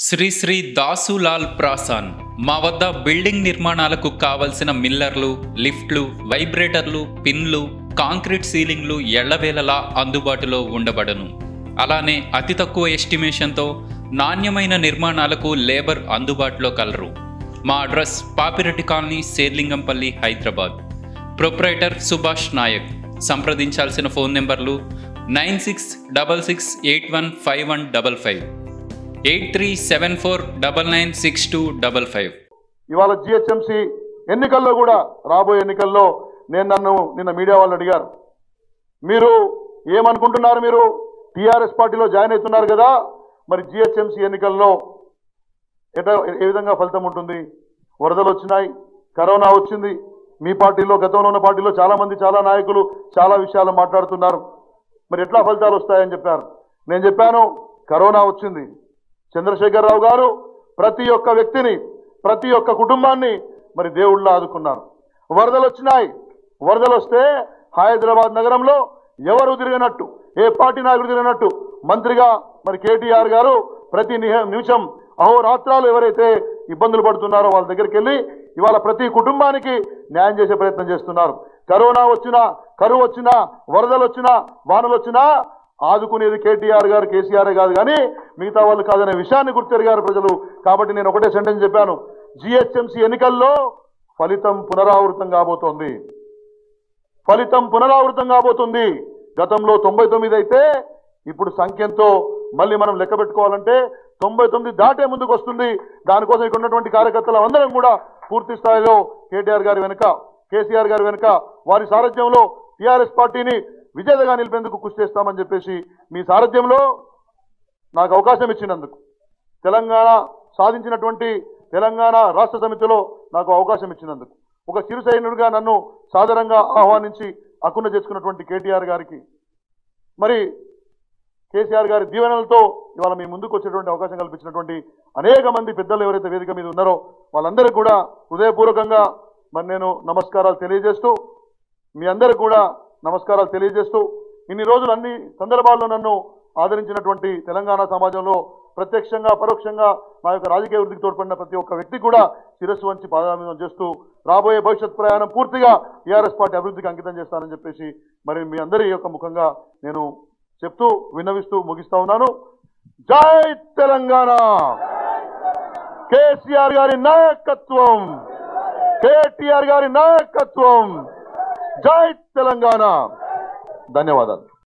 శ్రీ శ్రీ దాసులాల్ ప్రాసాన్ మా వద్ద బిల్డింగ్ నిర్మాణాలకు కావలసిన మిల్లర్లు లిఫ్ట్లు వైబ్రేటర్లు పిన్లు కాంక్రీట్ సీలింగ్లు ఎళ్లవేళలా అందుబాటులో ఉండబడను అలానే అతి తక్కువ ఎస్టిమేషన్తో నాణ్యమైన నిర్మాణాలకు లేబర్ అందుబాటులో కలరు మా address Papireddy colony Serilingampally Hyderabad proprietor Subhash Nayak సంప్రదించాల్సిన ఫోన్ నెంబర్లు nine six double six eight one five one double five eight three seven four double nine six two double five ఇవాళ జిహెచ్ఎంసీ ఎన్నికల్లో కూడా రాబోయే ఎన్నికల్లో నేను నన్ను నిన్న మీడియా వాళ్ళు అడిగారు మీరు ఏమనుకుంటున్నారు మీరు టీఆర్ఎస్ పార్టీలో జాయిన్ అవుతున్నారు కదా మరి జిహెచ్ఎంసీ ఎన్నికల్లో ఎట ఏ విధంగా ఫలితం ఉంటుంది వరదలు వచ్చినాయి కరోనా వచ్చింది మీ పార్టీలో గతంలో ఉన్న పార్టీలో చాలా మంది చాలా నాయకులు చాలా విషయాలు మాట్లాడుతున్నారు మరి ఎట్లా ఫలితాలు వస్తాయని చెప్పారు నేను చెప్పాను కరోనా వచ్చింది చంద్రశేఖరరావు గారు ప్రతి ఒక్క వ్యక్తిని ప్రతి ఒక్క కుటుంబాన్ని మరి దేవుళ్ళ ఆదుకున్నారు వరదలు వచ్చినాయి వరదలు వస్తే హైదరాబాద్ నగరంలో ఎవరు తిరిగినట్టు ఏ పార్టీ నాయకుడు తిరిగినట్టు మంత్రిగా మరి కేటీఆర్ గారు ప్రతి నిహ- నిమిషం అహోరాత్రాలు ఎవరైతే ఇబ్బందులు పడుతున్నారో వాళ్ళ దగ్గరికి వెళ్ళి ఇవాళ ప్రతి కుటుంబానికి న్యాయం చేసే ప్రయత్నం చేస్తున్నారు కరోనా వచ్చినా కరువు వచ్చినా వరదలు వచ్చినా వానలు వచ్చినా ఆదుకునేది కేటీఆర్ గారు కేసీఆర్ కాదు కానీ మిగతా వాళ్ళు కాదనే విషయాన్ని గుర్తెరిగారు ప్రజలు కాబట్టి నేను ఒకటే సెంటెన్స్ చెప్పాను జిహెచ్ఎంసీ ఎన్నికల్లో ఫలితం పునరావృతం కాబోతోంది ఫలితం పునరావృతం కాబోతుంది గతంలో తొంభై తొమ్మిది అయితే ఇప్పుడు సంఖ్యంతో మళ్ళీ మనం లెక్క పెట్టుకోవాలంటే తొంభై తొమ్మిది దాటే ముందుకు వస్తుంది దానికోసం ఇక్కడ ఉన్నటువంటి కార్యకర్తలు అందరం కూడా పూర్తి స్థాయిలో కేటీఆర్ గారి వెనుక కేసీఆర్ గారి వెనుక వారి సారథ్యంలో టీఆర్ఎస్ పార్టీని విజేతగా నిలిపేందుకు కృషి చేస్తామని చెప్పేసి మీ సారథ్యంలో నాకు అవకాశం ఇచ్చినందుకు తెలంగాణ సాధించినటువంటి తెలంగాణ రాష్ట్ర సమితిలో నాకు అవకాశం ఇచ్చినందుకు ఒక చిరు సైనికుడిగా నన్ను సాదరంగా ఆహ్వానించి అక్కున చేసుకున్నటువంటి కేటీఆర్ గారికి మరి కేసీఆర్ గారి దీవెనలతో ఇవాళ మీ ముందుకు వచ్చేటువంటి అవకాశం కల్పించినటువంటి అనేక మంది పెద్దలు ఎవరైతే వేదిక మీద ఉన్నారో వాళ్ళందరికీ కూడా హృదయపూర్వకంగా మరి నేను నమస్కారాలు తెలియజేస్తూ మీ అందరికి కూడా నమస్కారాలు తెలియజేస్తూ ఇన్ని రోజులు అన్ని సందర్భాల్లో నన్ను ఆదరించినటువంటి తెలంగాణ సమాజంలో ప్రత్యక్షంగా పరోక్షంగా నా యొక్క రాజకీయ వృద్ధికి తోడ్పడిన ప్రతి ఒక్క వ్యక్తి కూడా శిరస్సు వంచి పాదాభివందనం చేస్తూ రాబోయే భవిష్యత్ ప్రయాణం పూర్తిగా టీఆర్ఎస్ పార్టీ అభివృద్ధికి అంకితం చేస్తానని చెప్పేసి మరి మీ అందరి యొక్క ముఖంగా నేను చెప్తూ విన్నవిస్తూ ముగిస్తా ఉన్నాను జై తెలంగాణ కేసీఆర్ గారి నాయకత్వం కేటీఆర్ గారి నాయకత్వం జై తెలంగాణ ధన్యవాదాలు